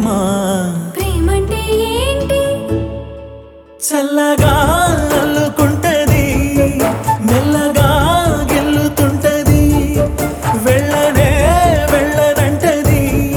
ప్రేమ ప్రేమంటే ఏంటి చల్లగా అల్లుకుంటది మెల్లగా గెల్లుతుంటది వెళ్ళనే వెళ్ళదంటది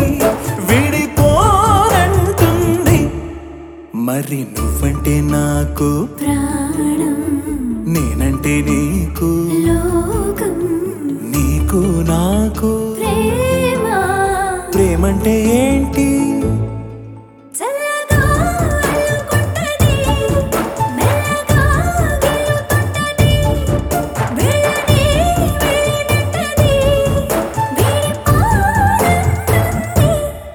విడిపోనంటుంది మరి నువ్వంటే నాకు ప్రాణం నేనంటే నీకు లోకం నీకు నాకు ప్రేమ ప్రేమంటే ఏంటి చల్లగా అల్లుకుంటది మెల్లగా గెలుతుంటది వెళ్ళనే వెళ్ళనంటది విడిపోనంటుంది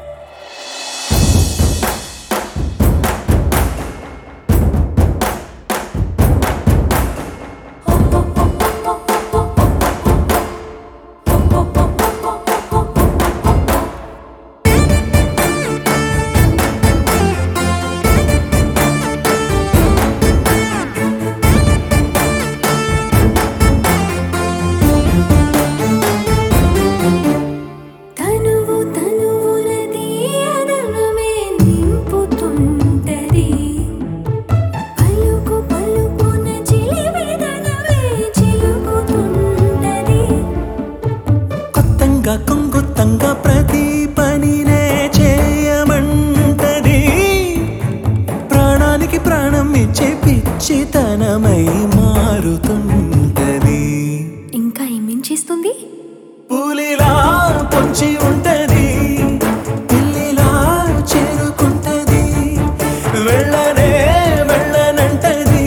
తనువు తనువునది అదనమే నింపుతుంటది పలుకు పలుకున చిలివిదనవే చిలుకుతుంటది కొత్తంగా కొంగుత్తంగా ప్రతి పనినే చేయమంటది ప్రాణానికి ప్రాణం ఇచ్చే పిచ్చితనమై మారుతుంటది ఇంకా ఏమేం చేస్తుంది పులిలా పొంచి ఉంటది పిల్లిలా చేరుకుంటది వెళ్ళనే వెళ్ళనంటది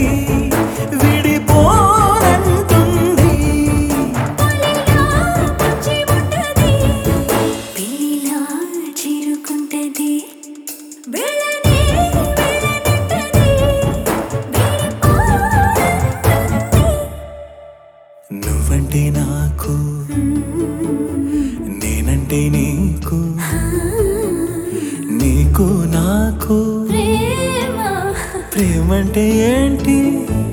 విడిపోనంటుంది పులిలా పొంచి ఉంటది పిల్లిలా చిరుకుంటది వెళ్ళనే వెళ్ళనంటది విడిపోనంటుంది నువ్వంటే నాకు నేనంటే నీకు నీకు నాకు ప్రేమ ప్రేమంటే ఏంటి